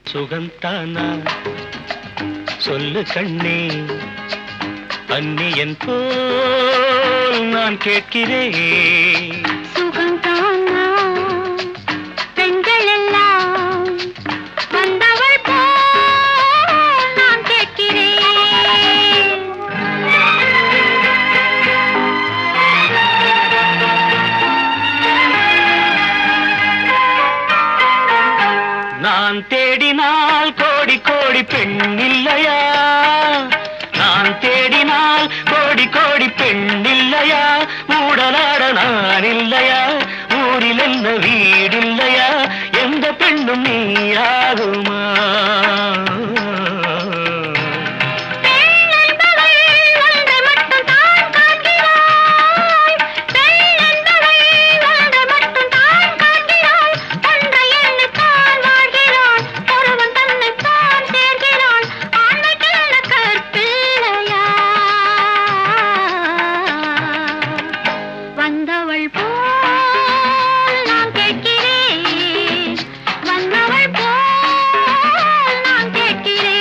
சுகந்தானா சொல்லு கண்ணே அந்நியன் போல் நான் கேட்கிறேன் சுகந்தானா பெண்கள் எல்லாம் வந்தவள் போல் நான் கேட்கிறேன் நான் தேடினால் கோடி கோடி பெண் இல்லையா நான் தேடினால் கோடி கோடி பெண் இல்லையா மூடலாட நான் இல்லையா ஊரில் என்ன வீடில்லையா எந்த பெண்ணும் நீயாகுமா பெண் என்பவள் ஒன்றை மட்டும் தான் காண்கிறாள் பெண் என்பவள் ஒன்றை மட்டும் தான் காண்கிறாள் ஒன்றை எண்ணித்தான் வாழ்கிறாள் ஒருவன் தன்னைத்தான் சேர்கிறாள் ஆண்மைக்கென்ன கற்பில்லையா வந்தவள் போல் நான் கேட்கிறேன் வந்தவள் போல் நான் கேட்கிறேன்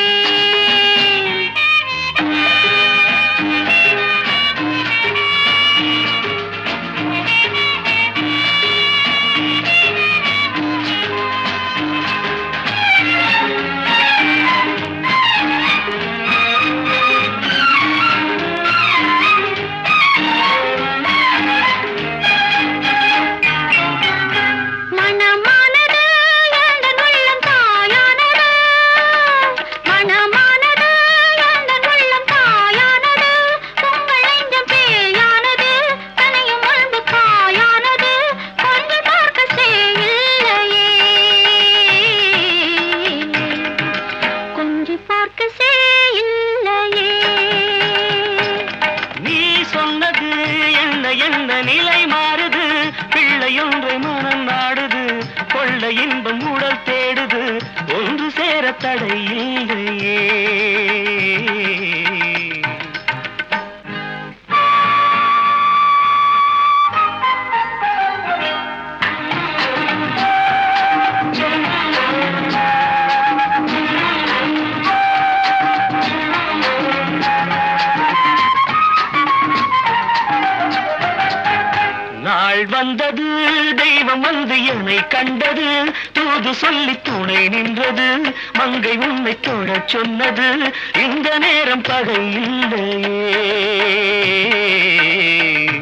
மனமானது எந்தன் உள்ளம் தாயானது மனமானது எந்தன் உள்ளம் தாயானது உங்கள் நெஞ்சம் பேயானது தனியும் அன்பு காயானது கொஞ்சம் பார்க்க செய்யில்லையே கொஞ்சி பார்க்க செய்யில்லையே நீ சொன்னது என்ன என்ன நிலை மாறுது பிள்ளையொன்றை மனம் நாடுது கொள்ள இன்பம் உடல் தேடுது ஒன்று சேர தடை இல்லையே நாள் வந்தது தெய்வம் வந்து என்னை கண்டது தூது சொல்லி துணை நின்றது மங்கை உன்னை தொடச் சொன்னது இந்த நேரம் பகை இல்லையே